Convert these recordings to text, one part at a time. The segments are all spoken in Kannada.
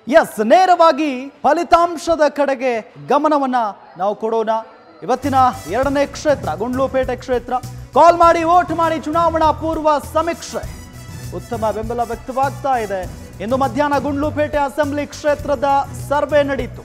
ಎಸ್ ನೇರವಾಗಿ ಫಲಿತಾಂಶದ ಕಡೆಗೆ ಗಮನವನ್ನ ನಾವು ಕೊಡೋಣ ಇವತ್ತಿನ ಎರಡನೇ ಕ್ಷೇತ್ರ ಗುಂಡ್ಲುಪೇಟೆ ಕ್ಷೇತ್ರ ಕಾಲ್ ಮಾಡಿ ವೋಟ್ ಮಾಡಿ ಚುನಾವಣಾ ಪೂರ್ವ ಸಮೀಕ್ಷೆ ಉತ್ತಮ ಬೆಂಬಲ ವ್ಯಕ್ತವಾಗ್ತಾ ಇದೆ ಇಂದು ಮಧ್ಯಾಹ್ನ ಗುಂಡ್ಲುಪೇಟೆ ಅಸೆಂಬ್ಲಿ ಕ್ಷೇತ್ರದ ಸರ್ವೆ ನಡೀತು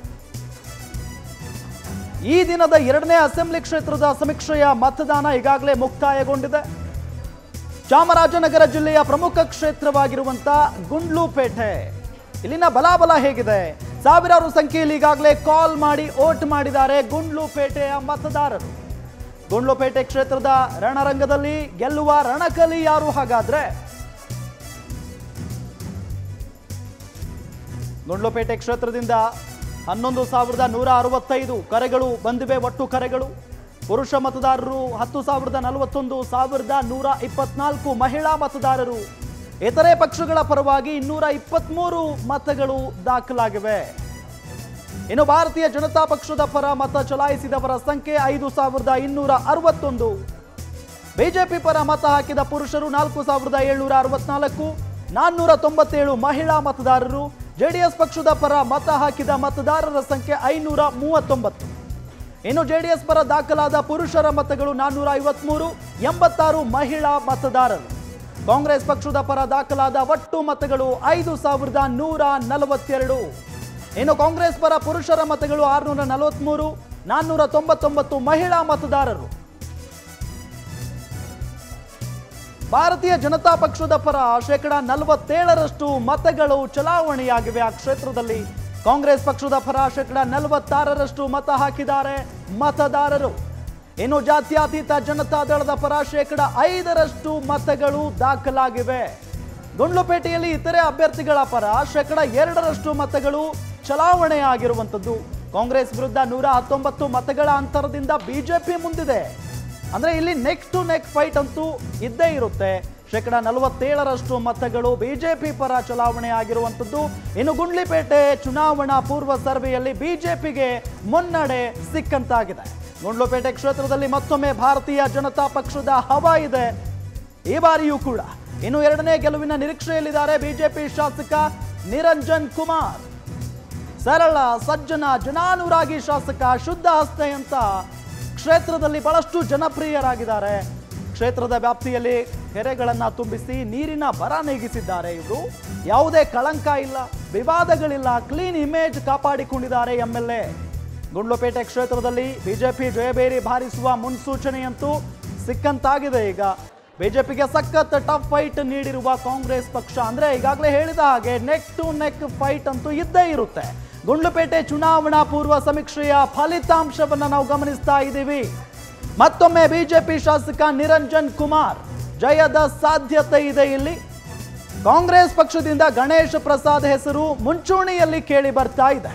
ಈ ದಿನದ ಎರಡನೇ ಅಸೆಂಬ್ಲಿ ಕ್ಷೇತ್ರದ ಸಮೀಕ್ಷೆಯ ಮತದಾನ ಈಗಾಗಲೇ ಮುಕ್ತಾಯಗೊಂಡಿದೆ ಚಾಮರಾಜನಗರ ಜಿಲ್ಲೆಯ ಪ್ರಮುಖ ಕ್ಷೇತ್ರವಾಗಿರುವಂತ ಗುಂಡ್ಲುಪೇಟೆ ಇಲ್ಲಿನ ಬಲಾಬಲ ಹೇಗಿದೆ ಸಾವಿರಾರು ಸಂಖ್ಯೆಯಲ್ಲಿ ಈಗಾಗಲೇ ಕಾಲ್ ಮಾಡಿ ವೋಟ್ ಮಾಡಿದ್ದಾರೆ ಗುಂಡ್ಲುಪೇಟೆಯ ಮತದಾರರು ಗುಂಡ್ಲುಪೇಟೆ ಕ್ಷೇತ್ರದ ರಣರಂಗದಲ್ಲಿ ಗೆಲ್ಲುವ ರಣಕಲಿ ಯಾರು ಹಾಗಾದ್ರೆ ಗುಂಡ್ಲುಪೇಟೆ ಕ್ಷೇತ್ರದಿಂದ ಹನ್ನೊಂದು ಸಾವಿರದ ನೂರ ಅರವತ್ತೈದು ಕರೆಗಳು ಬಂದಿವೆ ಒಟ್ಟು ಕರೆಗಳು ಪುರುಷ ಮತದಾರರು ಹತ್ತು ಸಾವಿರದ ನಲವತ್ತೊಂದು ಸಾವಿರದ ನೂರ ಇಪ್ಪತ್ನಾಲ್ಕು ಮಹಿಳಾ ಮತದಾರರು ಇತರೆ ಪಕ್ಷಗಳ ಪರವಾಗಿ ಇನ್ನೂರ ಇಪ್ಪತ್ಮೂರು ಮತಗಳು ದಾಖಲಾಗಿವೆ ಇನ್ನು ಭಾರತೀಯ ಜನತಾ ಪಕ್ಷದ ಪರ ಮತ ಚಲಾಯಿಸಿದವರ ಸಂಖ್ಯೆ ಐದು ಸಾವಿರದ ಇನ್ನೂರ ಅರವತ್ತೊಂದು ಬಿಜೆಪಿ ಪರ ಮತ ಹಾಕಿದ ಪುರುಷರು ನಾಲ್ಕು ಸಾವಿರದ ಏಳ್ನೂರ ಅರವತ್ನಾಲ್ಕು ನಾನ್ನೂರ ತೊಂಬತ್ತೇಳು ಮಹಿಳಾ ಮತದಾರರು ಜೆಡಿಎಸ್ ಪಕ್ಷದ ಪರ ಮತ ಹಾಕಿದ ಮತದಾರರ ಸಂಖ್ಯೆ ಐನೂರ ಮೂವತ್ತೊಂಬತ್ತು ಇನ್ನು ಜೆಡಿಎಸ್ ಪರ ದಾಖಲಾದ ಪುರುಷರ ಮತಗಳು ನಾನ್ನೂರ ಐವತ್ಮೂರು ಎಂಬತ್ತಾರು ಮಹಿಳಾ ಮತದಾರರು ಕಾಂಗ್ರೆಸ್ ಪಕ್ಷದ ಪರ ದಾಖಲಾದ ಒಟ್ಟು ಮತಗಳು ಐದು ಸಾವಿರದ ನೂರ ನಲವತ್ತೆರಡು ಇನ್ನು ಕಾಂಗ್ರೆಸ್ ಪರ ಪುರುಷರ ಮತಗಳು ಆರುನೂರ ನಲವತ್ಮೂರು ನಾನ್ನೂರ ತೊಂಬತ್ತೊಂಬತ್ತು ಮಹಿಳಾ ಮತದಾರರು ಭಾರತೀಯ ಜನತಾ ಪಕ್ಷದ ಪರ ಶೇಕಡ ನಲವತ್ತೇಳರಷ್ಟು ಮತಗಳು ಚಲಾವಣೆಯಾಗಿವೆ ಆ ಕ್ಷೇತ್ರದಲ್ಲಿ ಕಾಂಗ್ರೆಸ್ ಪಕ್ಷದ ಪರ ಶೇಕಡ ನಲವತ್ತಾರರಷ್ಟು ಮತ ಹಾಕಿದ್ದಾರೆ ಮತದಾರರು ಇನ್ನು ಜಾತ್ಯತೀತ ಜನತಾ ದಳದ ಪರ ಶೇಕಡ ಐದರಷ್ಟು ಮತಗಳು ದಾಖಲಾಗಿವೆ ಗುಂಡ್ಲುಪೇಟೆಯಲ್ಲಿ ಇತರೆ ಅಭ್ಯರ್ಥಿಗಳ ಪರ ಶೇಕಡ ಎರಡರಷ್ಟು ಮತಗಳು ಚಲಾವಣೆಯಾಗಿರುವಂಥದ್ದು ಕಾಂಗ್ರೆಸ್ ವಿರುದ್ಧ ನೂರ ಹತ್ತೊಂಬತ್ತು ಮತಗಳ ಅಂತರದಿಂದ ಬಿಜೆಪಿ ಮುಂದಿದೆ ಅಂದ್ರೆ ಇಲ್ಲಿ ನೆಕ್ ಟು ನೆಕ್ ಫೈಟ್ ಅಂತೂ ಇದ್ದೇ ಇರುತ್ತೆ ಶೇಕಡ ನಲವತ್ತೇಳರಷ್ಟು ಮತಗಳು ಬಿಜೆಪಿ ಪರ ಚಲಾವಣೆ ಆಗಿರುವಂಥದ್ದು ಇನ್ನು ಗುಂಡ್ಲಿಪೇಟೆ ಚುನಾವಣಾ ಪೂರ್ವ ಸರ್ವೆಯಲ್ಲಿ ಬಿಜೆಪಿಗೆ ಮುನ್ನಡೆ ಸಿಕ್ಕಂತಾಗಿದೆ ಗುಂಡ್ಲುಪೇಟೆ ಕ್ಷೇತ್ರದಲ್ಲಿ ಮತ್ತೊಮ್ಮೆ ಭಾರತೀಯ ಜನತಾ ಪಕ್ಷದ ಹವಾ ಇದೆ ಈ ಬಾರಿಯೂ ಕೂಡ ಇನ್ನು ಎರಡನೇ ಗೆಲುವಿನ ನಿರೀಕ್ಷೆಯಲ್ಲಿದ್ದಾರೆ ಬಿಜೆಪಿ ಶಾಸಕ ನಿರಂಜನ್ ಕುಮಾರ್ ಸರಳ ಸಜ್ಜನ ಜನಾನುರಾಗಿ ಶಾಸಕ ಶುದ್ಧ ಹಸ್ತೆ ಅಂತ ಕ್ಷೇತ್ರದಲ್ಲಿ ಬಹಳಷ್ಟು ಜನಪ್ರಿಯರಾಗಿದ್ದಾರೆ ಕ್ಷೇತ್ರದ ವ್ಯಾಪ್ತಿಯಲ್ಲಿ ಕೆರೆಗಳನ್ನ ತುಂಬಿಸಿ ನೀರಿನ ಬರ ನೀಗಿಸಿದ್ದಾರೆ ಇವರು ಯಾವುದೇ ಕಳಂಕ ಇಲ್ಲ ವಿವಾದಗಳಿಲ್ಲ ಕ್ಲೀನ್ ಇಮೇಜ್ ಕಾಪಾಡಿಕೊಂಡಿದ್ದಾರೆ ಎಂ ಎಲ್ ಎ ಗುಂಡ್ಲುಪೇಟೆ ಕ್ಷೇತ್ರದಲ್ಲಿ ಬಿಜೆಪಿ ಜಯಬೇರಿ ಬಾರಿಸುವ ಮುನ್ಸೂಚನೆಯಂತೂ ಸಿಕ್ಕಂತಾಗಿದೆ ಈಗ ಬಿಜೆಪಿಗೆ ಸಖತ್ ಟಫ್ ಫೈಟ್ ನೀಡಿರುವ ಕಾಂಗ್ರೆಸ್ ಪಕ್ಷ ಅಂದ್ರೆ ಈಗಾಗಲೇ ಹೇಳಿದ ಹಾಗೆ ನೆಕ್ ಟು ನೆಕ್ ಫೈಟ್ ಅಂತೂ ಇದ್ದೇ ಇರುತ್ತೆ ಗುಂಡ್ಲುಪೇಟೆ ಚುನಾವಣಾ ಪೂರ್ವ ಸಮೀಕ್ಷೆಯ ಫಲಿತಾಂಶವನ್ನ ನಾವು ಗಮನಿಸ್ತಾ ಇದ್ದೀವಿ ಮತ್ತೊಮ್ಮೆ ಬಿಜೆಪಿ ಶಾಸಕ ನಿರಂಜನ್ ಕುಮಾರ್ ಜಯದ ಸಾಧ್ಯತೆ ಇದೆ ಇಲ್ಲಿ ಕಾಂಗ್ರೆಸ್ ಪಕ್ಷದಿಂದ ಗಣೇಶ್ ಪ್ರಸಾದ್ ಹೆಸರು ಮುಂಚೂಣಿಯಲ್ಲಿ ಕೇಳಿ ಬರ್ತಾ ಇದೆ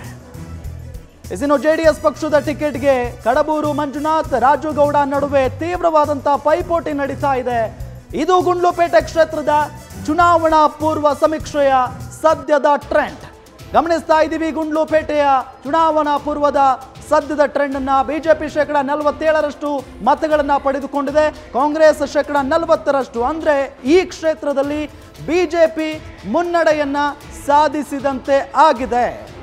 ಇನ್ನು ಜೆಡಿಎಸ್ ಪಕ್ಷದ ಟಿಕೆಟ್ಗೆ ಕಡಬೂರು ಮಂಜುನಾಥ್ ರಾಜುಗೌಡ ನಡುವೆ ತೀವ್ರವಾದಂತಹ ಪೈಪೋಟಿ ನಡೀತಾ ಇದೆ ಇದು ಗುಂಡ್ಲುಪೇಟೆ ಕ್ಷೇತ್ರದ ಚುನಾವಣಾ ಪೂರ್ವ ಸಮೀಕ್ಷೆಯ ಸದ್ಯದ ಟ್ರೆಂಡ್ ಗಮನಿಸ್ತಾ ಇದ್ದೀವಿ ಗುಂಡ್ಲುಪೇಟೆಯ ಚುನಾವಣಾ ಪೂರ್ವದ ಸದ್ಯದ ಟ್ರೆಂಡ್ ಅನ್ನ ಬಿಜೆಪಿ ಶೇಕಡ ನಲವತ್ತೇಳರಷ್ಟು ಮತಗಳನ್ನ ಪಡೆದುಕೊಂಡಿದೆ ಕಾಂಗ್ರೆಸ್ ಶೇಕಡ ನಲವತ್ತರಷ್ಟು ಅಂದ್ರೆ ಈ ಕ್ಷೇತ್ರದಲ್ಲಿ ಬಿಜೆಪಿ ಮುನ್ನಡೆಯನ್ನ ಸಾಧಿಸಿದಂತೆ ಆಗಿದೆ